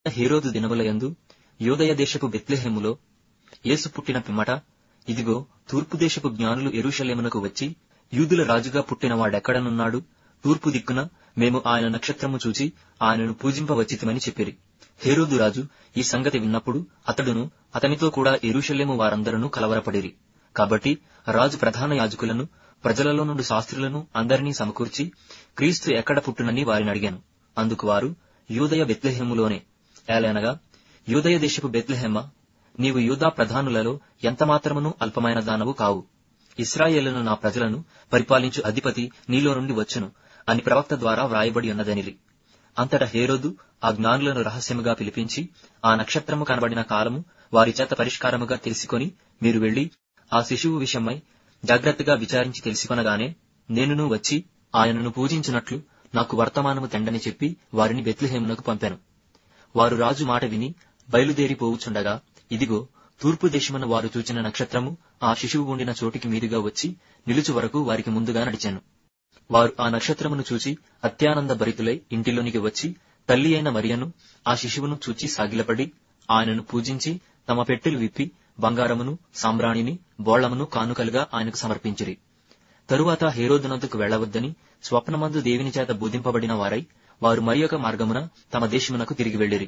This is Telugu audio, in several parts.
హేరోదు దినములయందు యూదయ దేశపు బెత్లెహేములో యేసు పుట్టిన పిమ్మట ఇదిగో తూర్పు దేశపు జ్ఞానులు ఎరుషలేమునకు వచ్చి యూదుల రాజుగా పుట్టిన వాడెక్కడనున్నాడు తూర్పు దిక్కున మేము ఆయన నక్షత్రము చూచి ఆయనను పూజింపవచ్చితిమని చెప్పిరి హేరోదు రాజు ఈ సంగతి విన్నప్పుడు అతడును అతనితో కూడా ఎరుషలేము వారందరూ కలవరపడిరి కాబట్టి రాజు ప్రధాన యాజకులను ప్రజలలో నుండి శాస్త్రులను అందరినీ సమకూర్చి క్రీస్తు ఎక్కడ పుట్టునని వారిని అడిగాను అందుకు వారు యూదయ బెత్లెహేములోనే ఏలనగా యూదయ దేశపు బెత్లెహెమ నీవు యూదా ప్రధానులలో ఎంతమాత్రమును అల్పమైన దానవు కావు ఇస్రాయేలును నా ప్రజలను పరిపాలించు అధిపతి నీలో నుండి వచ్చును అని ప్రవక్త ద్వారా వ్రాయబడి ఉన్నదనిరి అంతటా హేరోదు ఆ జ్ఞానులను రహస్యముగా పిలిపించి ఆ నక్షత్రము కనబడిన కాలము వారి చేత పరిష్కారముగా తెలుసుకొని మీరు వెళ్లి ఆ శిశువు విషయమై జాగ్రత్తగా విచారించి తెలుసుకొనగానే నేనును వచ్చి ఆయనను పూజించినట్లు నాకు వర్తమానము తెండని చెప్పి వారిని బెత్లెహేమునకు పంపాను వారు రాజు మాట విని బయలుదేరిపోవుచుండగా ఇదిగో తూర్పు దేశమున వారు చూచిన నక్షత్రము ఆ శిశువు ఉండిన చోటికి మీదుగా వచ్చి నిలుచు వరకు వారికి ముందుగా నడిచాను వారు ఆ నక్షత్రమును చూచి అత్యానంద భరితులై ఇంటిలోనికి వచ్చి తల్లి అయిన మరియను ఆ శిశువును చూచి సాగిలపడి ఆయనను పూజించి తమ పెట్టెలు విప్పి బంగారమును సాంబ్రాణిని బోళ్లమును కానుకలుగా ఆయనకు సమర్పించిరి తరువాత హేరోదునందుకు వెళ్లవద్దని స్వప్నమందు దేవుని చేత బోధింపబడిన వారై వారు మరియొక మార్గమున తమ దేశమునకు తిరిగి వెళ్లిరి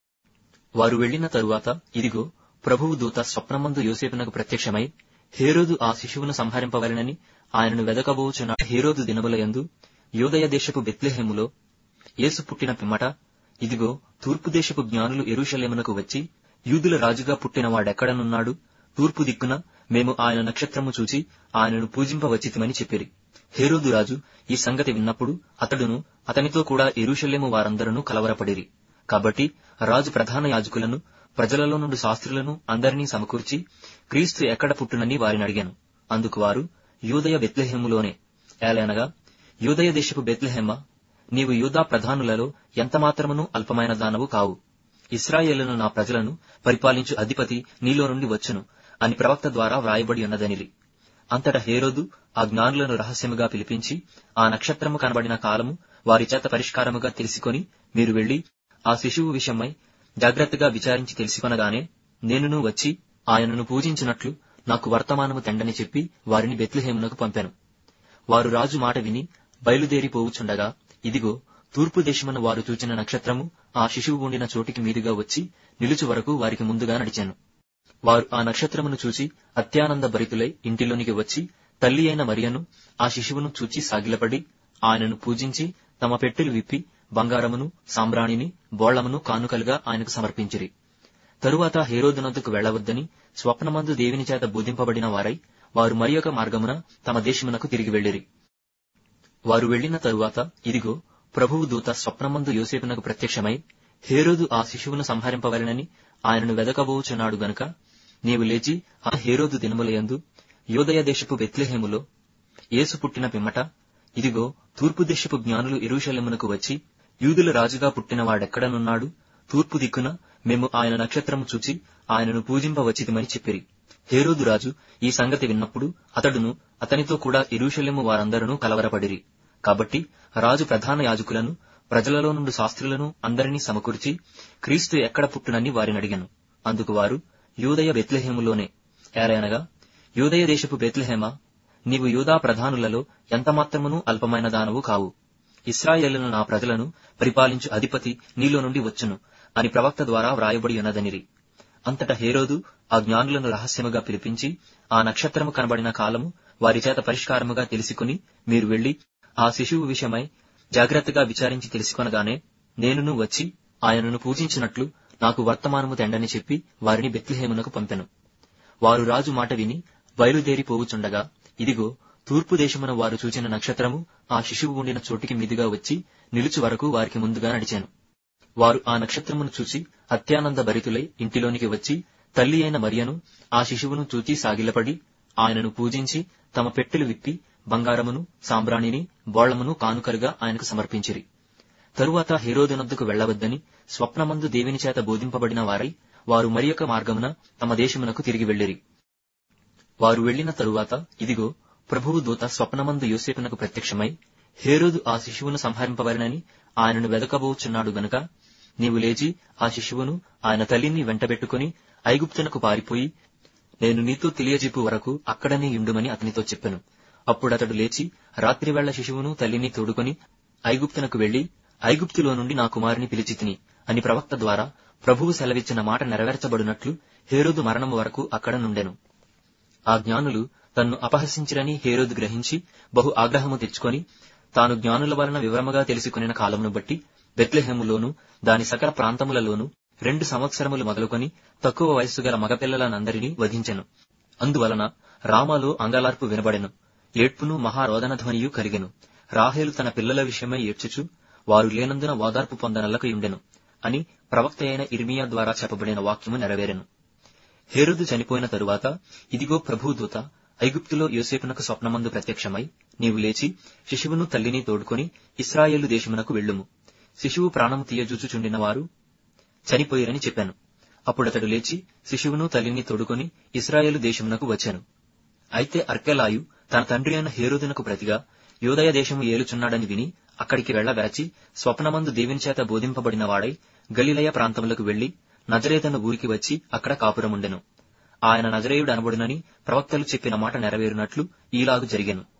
వారు వెళ్లిన తరువాత ఇదిగో ప్రభువు దూత స్వప్నమందు యోసేపునకు ప్రత్యక్షమై హేరోదు ఆ శిశువును సంహరింపవలెనని ఆయనను వెదకబోచున్న హేరోదు దినములయందు యూదయ దేశపు బెత్లెహేములో యేసు పుట్టిన పిమ్మట ఇదిగో తూర్పు దేశపు జ్ఞానులు ఎరుషలేమునకు వచ్చి యూదుల రాజుగా పుట్టిన వాడెక్కడనున్నాడు తూర్పు దిక్కున మేము ఆయన నక్షత్రము చూచి ఆయనను పూజింపవచ్చితిమని చెప్పిరి హేరోదు రాజు ఈ సంగతి విన్నప్పుడు అతడును అతనితో కూడా ఎరుషలేము వారందరూ కలవరపడిరి కాబట్టి రాజు ప్రధాన యాజకులను ప్రజలలో నుండి శాస్త్రులను అందరినీ సమకూర్చి క్రీస్తు ఎక్కడ పుట్టునని వారిని అడిగాను అందుకు వారు యూదయ బెత్లెహేములోనే ఏలనగా యూదయ దేశపు బెత్లెహెమ నీవు యూదా ప్రధానులలో ఎంతమాత్రమును అల్పమైన దానవు కావు ఇస్రాయేలును నా ప్రజలను పరిపాలించు అధిపతి నీలో నుండి వచ్చును అని ప్రవక్త ద్వారా వ్రాయబడి ఉన్నదనిరి అంతటా హేరోదు ఆ జ్ఞానులను రహస్యముగా పిలిపించి ఆ నక్షత్రము కనబడిన కాలము వారి చేత పరిష్కారముగా తెలుసుకొని మీరు వెళ్లి ఆ శిశువు విషయమై జాగ్రత్తగా విచారించి తెలుసుకొనగానే నేనును వచ్చి ఆయనను పూజించినట్లు నాకు వర్తమానము తెండని చెప్పి వారిని బెత్లెహేమునకు పంపాను వారు రాజు మాట విని బయలుదేరిపోవుచుండగా ఇదిగో తూర్పు దేశమున వారు చూచిన నక్షత్రము ఆ శిశువు ఉండిన చోటికి మీదుగా వచ్చి నిలుచు వరకు వారికి ముందుగా నడిచాను వారు ఆ నక్షత్రమును చూచి అత్యానంద భరితులై ఇంటిలోనికి వచ్చి తల్లి అయిన మరియను ఆ శిశువును చూచి సాగిలపడి ఆయనను పూజించి తమ పెట్టెలు విప్పి బంగారమును సాంబ్రాణిని బోళ్లమును కానుకలుగా ఆయనకు సమర్పించిరి తరువాత హేరోదునందుకు వెళ్లవద్దని స్వప్నమందు దేవుని చేత బోధింపబడిన వారై వారు మరియొక మార్గమున తమ దేశమునకు తిరిగి వెళ్లిరి వారు వెళ్లిన తరువాత ఇదిగో ప్రభువు దూత స్వప్నమందు యోసేపునకు ప్రత్యక్షమై హేరోదు ఆ శిశువును సంహరింపవలెనని ఆయనను వెదకబోచున్నాడు గనుక నీవు లేచి ఆ హేరోదు దినములయందు యోదయ దేశపు బెత్లెహేములో యేసు పుట్టిన పిమ్మట ఇదిగో తూర్పు దేశపు జ్ఞానులు ఎరుషలేమునకు వచ్చి యూదుల రాజుగా పుట్టిన వాడెక్కడనున్నాడు తూర్పు దిక్కున మేము ఆయన నక్షత్రము చూచి ఆయనను పూజింపవచ్చితిమని చెప్పిరి హేరోదు రాజు ఈ సంగతి విన్నప్పుడు అతడును అతనితో కూడా ఎరుషలేము వారందరూ కలవరపడిరి కాబట్టి రాజు ప్రధాన యాజకులను ప్రజలలో నుండి శాస్త్రులను అందరినీ సమకూర్చి క్రీస్తు ఎక్కడ పుట్టునని వారిని అడిగాను అందుకు వారు యూదయ బెత్లెహేములోనే ఏలయనగా యూదయ దేశపు బెత్లెహేమ నీవు యూదా ప్రధానులలో ఎంతమాత్రమును అల్పమైన దానవు కావు ఇస్రాయేలును నా ప్రజలను పరిపాలించు అధిపతి నీలో నుండి వచ్చును అని ప్రవక్త ద్వారా వ్రాయబడి ఉన్నదనిరి అంతటా హేరోదు ఆ జ్ఞానులను రహస్యముగా పిలిపించి ఆ నక్షత్రము కనబడిన కాలము వారి చేత పరిష్కారముగా తెలుసుకుని మీరు వెళ్లి ఆ శిశువు విషయమై జాగ్రత్తగా విచారించి తెలుసుకొనగానే నేనును వచ్చి ఆయనను పూజించినట్లు నాకు వర్తమానము తెండని చెప్పి వారిని బెత్లెహేమునకు పంపెను వారు రాజు మాట విని బయలుదేరిపోవుచుండగా ఇదిగో తూర్పు దేశమున వారు చూచిన నక్షత్రము ఆ శిశువు ఉండిన చోటికి మీదుగా వచ్చి నిలుచు వరకు వారికి ముందుగా నడిచాను వారు ఆ నక్షత్రమును చూసి అత్యానంద భరితులై ఇంటిలోనికి వచ్చి తల్లి అయిన మరియను ఆ శిశువును చూచి సాగిలపడి ఆయనను పూజించి తమ పెట్టెలు విప్పి బంగారమును సాంబ్రాణిని బోళ్లమును కానుకలుగా ఆయనకు సమర్పించిరి తరువాత హేరోదునొద్దకు వెళ్లవద్దని స్వప్నమందు దేవుని చేత బోధింపబడిన వారై వారు మరియొక మార్గమున తమ దేశమునకు తిరిగి వెళ్లిరి వారు వెళ్లిన తరువాత ఇదిగో ప్రభువు దూత స్వప్నమందు యోసేపునకు ప్రత్యక్షమై హేరోదు ఆ శిశువును సంహరింపవలెనని ఆయనను వెదకబోచున్నాడు గనుక నీవు లేచి ఆ శిశువును ఆయన తల్లిని వెంటబెట్టుకుని ఐగుప్తునకు పారిపోయి నేను నీతో తెలియజెప్పు వరకు అక్కడనే ఇండుమని అతనితో చెప్పెను అప్పుడతడు లేచి రాత్రివేళ శిశువును తల్లిని తోడుకొని ఐగుప్తునకు వెళ్లి ఐగుప్తులో నుండి నా కుమారుని పిలిచితిని అని ప్రవక్త ద్వారా ప్రభువు సెలవిచ్చిన మాట నెరవేర్చబడినట్లు హేరోదు మరణము వరకు అక్కడ నుండెను ఆ జ్ఞానులు తన్ను అపహసించిరని హేరోదు గ్రహించి బహు ఆగ్రహము తెచ్చుకొని తాను జ్ఞానుల వలన వివరముగా తెలుసుకునిన కాలమును బట్టి బెత్లెహేములోను దాని సకల ప్రాంతములలోను రెండు సంవత్సరములు మొదలుకొని తక్కువ వయస్సు గల మగపిల్లలనందరినీ వధించెను అందువలన రామాలో అంగలార్పు వినబడెను ఏడ్పును మహారోదన ధ్వనియు కలిగెను రాహేలు తన పిల్లల విషయమై ఏడ్చుచు వారు లేనందున ఓదార్పు పొందనలకు ఉండెను అని ప్రవక్త అయిన ఇర్మియా ద్వారా చెప్పబడిన వాక్యము నెరవేరెను హేరోదు చనిపోయిన తరువాత ఇదిగో ప్రభు దూత ఐగుప్తులో యోసేపునకు స్వప్నమందు ప్రత్యక్షమై నీవు లేచి శిశువును తల్లిని తోడుకొని ఇస్రాయేలు దేశమునకు వెళ్ళుము శిశువు ప్రాణము తీయజూచుచుండిన వారు చనిపోయిరని చెప్పాను అప్పుడతడు లేచి శిశువును తల్లిని తోడుకొని ఇస్రాయేలు దేశమునకు వచ్చాను అయితే అర్కెలాయు తన తండ్రి అయిన హేరోదునకు ప్రతిగా యోదయ దేశము ఏలుచున్నాడని విని అక్కడికి వెళ్లగాచి స్వప్నమందు దేవుని చేత బోధింపబడిన వాడై గలిలయ ప్రాంతములకు వెళ్లి నజరేతను ఊరికి వచ్చి అక్కడ కాపురముండెను ఆయన నజరేయుడు అనబడునని ప్రవక్తలు చెప్పిన మాట నెరవేరునట్లు ఈలాగు జరిగెను